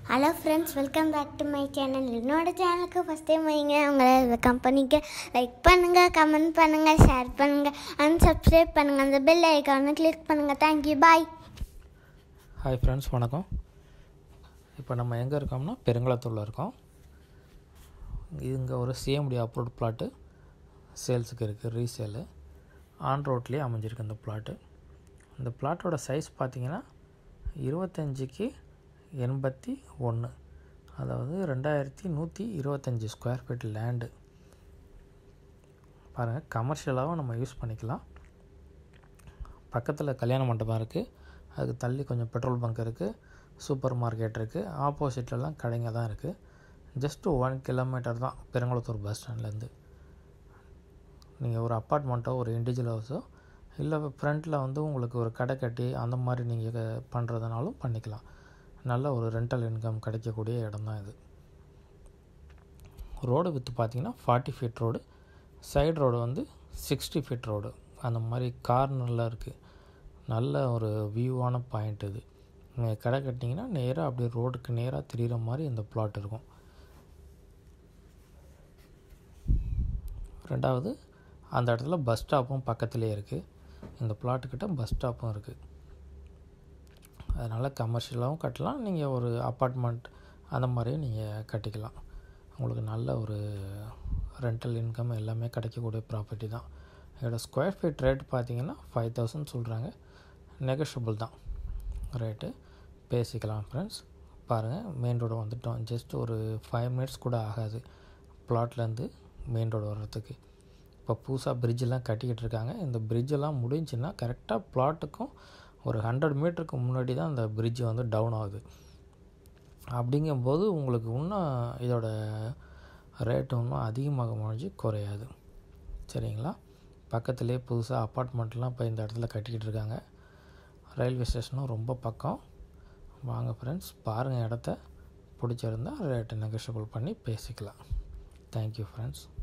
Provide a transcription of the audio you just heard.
hello friends welcome back to my channel என்னோட சேனலுக்கு first time வைங்க உங்களை இந்த கம்பெனிக்கு லைக் பண்ணுங்கள் கமெண்ட் பண்ணுங்கள் ஷேர் பண்ணுங்கள் அண்ட் சப்ஸ்கிரைப் பண்ணுங்கள் அந்த பெல் ஐக்கானை கிளிக் பண்ணுங்கள் தேங்க்யூ பாய் ஹாய் ஃப்ரெண்ட்ஸ் வணக்கம் இப்போ நம்ம எங்கே இருக்கோம்னா பெருங்குளத்தூரில் இருக்கோம் இங்கே ஒரு சிஎம்டி அப்ரூவ்ட் பிளாட்டு சேல்ஸுக்கு இருக்குது ரீசேலு ஆன் ரோட்லேயே அமைஞ்சிருக்கு இந்த பிளாட்டு இந்த பிளாட்டோட சைஸ் பார்த்தீங்கன்னா இருபத்தஞ்சிக்கு எண்பத்தி ஒன்று அதாவது ரெண்டாயிரத்தி நூற்றி இருபத்தஞ்சி ஸ்கொயர் ஃபீட் லேண்டு பாருங்கள் கமர்ஷியலாகவும் நம்ம யூஸ் பண்ணிக்கலாம் பக்கத்தில் கல்யாண மண்டபம் இருக்குது அதுக்கு தள்ளி கொஞ்சம் பெட்ரோல் பங்க் இருக்குது சூப்பர் மார்க்கெட் இருக்குது ஆப்போசிட்லலாம் கடைங்க தான் இருக்குது ஜஸ்ட்டு ஒன் கிலோமீட்டர் தான் பெருங்குளத்தூர் பஸ் ஸ்டாண்ட்லேருந்து நீங்கள் ஒரு அப்பார்ட்மெண்ட்டோ ஒரு இண்டிவிஜுவல் ஹவுஸோ இல்லை ஃப்ரண்ட்டில் வந்து உங்களுக்கு ஒரு கடை கட்டி அந்த மாதிரி நீங்கள் பண்ணுறதுனாலும் பண்ணிக்கலாம் நல்ல ஒரு ரெண்டல் இன்கம் கிடைக்கக்கூடிய இடம் தான் இது ரோடு வித்து பார்த்தீங்கன்னா forty feet road side road வந்து சிக்ஸ்டி ஃபீட் ரோடு அந்த மாதிரி கார்னரில் இருக்குது நல்ல ஒரு வியூவான பாயிண்ட் இது நீங்கள் கடை கட்டிங்கன்னா நேராக அப்படியே ரோடுக்கு நேராக தெரிகிற மாதிரி இந்த பிளாட் இருக்கும் ரெண்டாவது அந்த இடத்துல பஸ் ஸ்டாப்பும் பக்கத்துலேயே இருக்குது இந்த பிளாட்டுக்கிட்ட பஸ் ஸ்டாப்பும் இருக்குது அதனால் கமர்ஷியலாகவும் கட்டலாம் நீங்கள் ஒரு அப்பார்ட்மெண்ட் அந்த மாதிரியும் நீங்கள் கட்டிக்கலாம் உங்களுக்கு நல்ல ஒரு ரெண்டல் இன்கம் எல்லாமே கிடைக்கக்கூடிய ப்ராப்பர்ட்டி தான் இதோட ஸ்கொயர் ஃபீட் ரேட் பார்த்தீங்கன்னா ஃபைவ் தௌசண்ட் சொல்கிறாங்க நெகஷியபிள் தான் ரேட்டு பேசிக்கலாம் ஃப்ரெண்ட்ஸ் பாருங்கள் மெயின் ரோடு வந்துட்டோம் ஜஸ்ட் ஒரு ஃபைவ் மினிட்ஸ் கூட ஆகாது பிளாட்லேருந்து மெயின் ரோடு வர்றதுக்கு இப்போ புதுசாக பிரிட்ஜெல்லாம் கட்டிக்கிட்டு இருக்காங்க இந்த பிரிட்ஜெல்லாம் முடிஞ்சுன்னா கரெக்டாக பிளாட்டுக்கும் ஒரு ஹண்ட்ரட் மீட்டருக்கு முன்னாடி தான் அந்த பிரிட்ஜ் வந்து டவுன் ஆகுது அப்படிங்கும்போது உங்களுக்கு இன்னும் இதோட ரேட்டு இன்னும் அதிகமாக முடிஞ்சு குறையாது சரிங்களா பக்கத்துலேயே புதுசாக அப்பார்ட்மெண்ட்லாம் இப்போ இந்த இடத்துல கட்டிக்கிட்டு இருக்காங்க ரயில்வே ஸ்டேஷனும் ரொம்ப பக்கம் வாங்க ஃப்ரெண்ட்ஸ் பாருங்கள் இடத்த பிடிச்சிருந்தா ரேட்டு நெகோஷியபிள் பண்ணி பேசிக்கலாம் தேங்க்யூ ஃப்ரெண்ட்ஸ்